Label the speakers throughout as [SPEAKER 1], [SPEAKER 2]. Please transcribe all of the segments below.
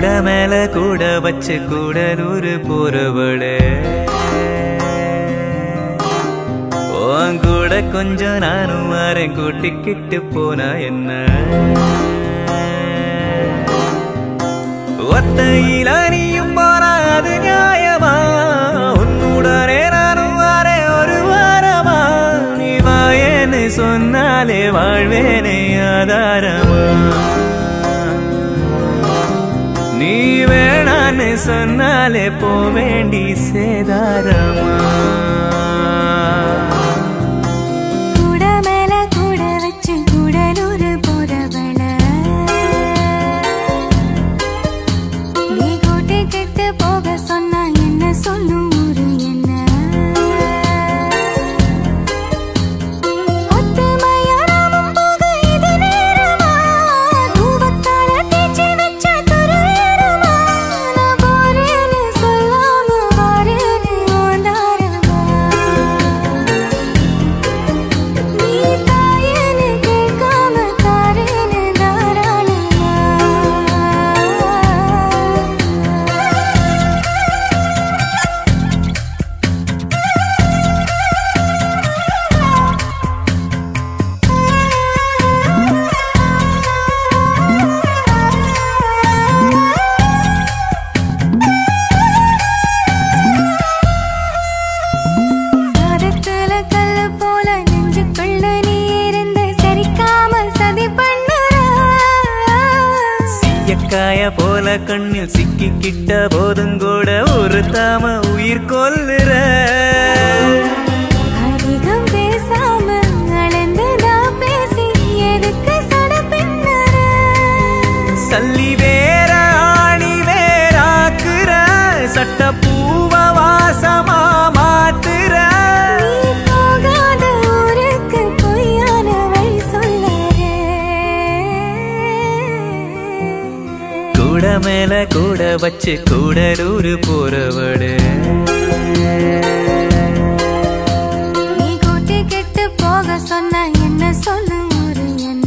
[SPEAKER 1] கூட மேல கூட வச்சு கூடலூர் போறவளே உன் கூட கொஞ்சம் நானும் வரேன் கூட்டிக்கிட்டு போனா என்ன ஒத்தையில நீயும் போனா அது நியாயமா உன்னுடனே நானும் வரேன் ஒரு வாரமா நீ வாயேன்னு சொன்னாலே வாழ்வேனே ஆதாரமா நீ வேணான்னு சொன்னாலே போ வேண்டி சேதாரமா
[SPEAKER 2] கூட மேல கூட வச்சு கூடலூர் போறவள நீ கூட்டி கெட்டு போக சொன்னா என்ன சொல்லும் ஊரு என்ன ஒத்துமையா நாமும் போக இது நேரமா தூவத்தால தேய்ச்சி வச்ச துருவேறுமா நான் போறேன்னு சொல்லாம வாரேன்னு ஓந்தாரமா நீ தாயேன்னு கேட்காம தாரேன்னு தாராளமா சாதத்துல கல்லு போல நெஞ்சுக்குள்ள நீ இருந்து சரிக்காம சதி பண்ணுற
[SPEAKER 1] எக்காய போல கண்ணில் சிக்கிக்கிட்ட போதும் கூட ஒரு தாம உயிர் கொல்லுற
[SPEAKER 2] அதிகம் பேசாம அளந்து நான் பேசி எதுக்கு சட பின்னற
[SPEAKER 1] சல்லி வேற ஆணி வேறாக்குற சட்ட பூவ வாசமா மாத்துற
[SPEAKER 2] நீ போகாத ஊருக்கு பொய்யான வழி சொல்லறே
[SPEAKER 1] கூட மேல கூட வச்சு கூடலூர் போறவளே
[SPEAKER 2] நீ கூட்டி கெட்டு போக சொன்ன என்ன சொல்லும் ஊரு என்ன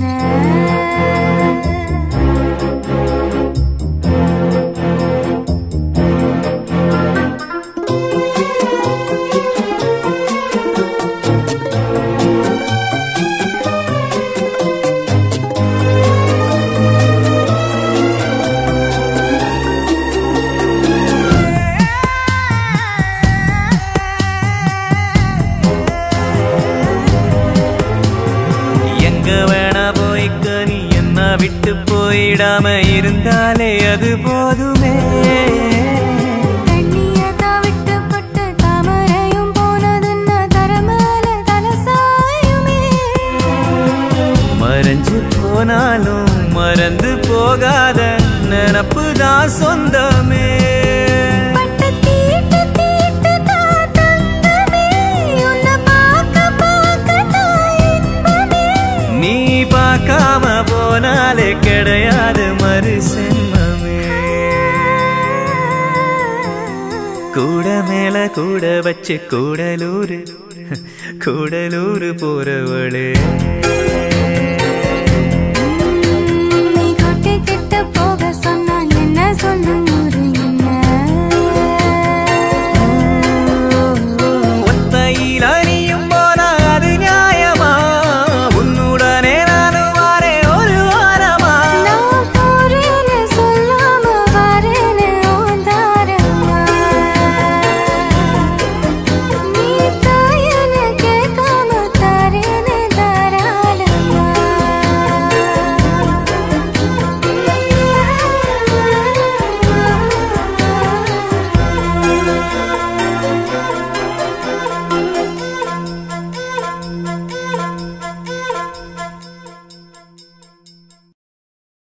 [SPEAKER 1] எங்க வேணா போய்க்க நீ என்ன விட்டு போயிடாம இருந்தாலே அது போதுமே
[SPEAKER 2] தண்ணியதான் விட்டு பட்டு தாமரையும் போனதுன்னா தரமேல தலசாயுமே
[SPEAKER 1] மறைஞ்சு போனாலும் மறந்து போகாத நினப்பு தான் சொந்தமே
[SPEAKER 2] பட்டு தீட்டு தீட்டு தான் தங்கமே உன்னை பார்க்க பார்க்க தான் இன்பமே
[SPEAKER 1] நீ பார்க்காம போனாலே கிடையாது மறு சென்மமே கூட மேல கூட வச்சு கூடலூர் கூடலூர் போறவளே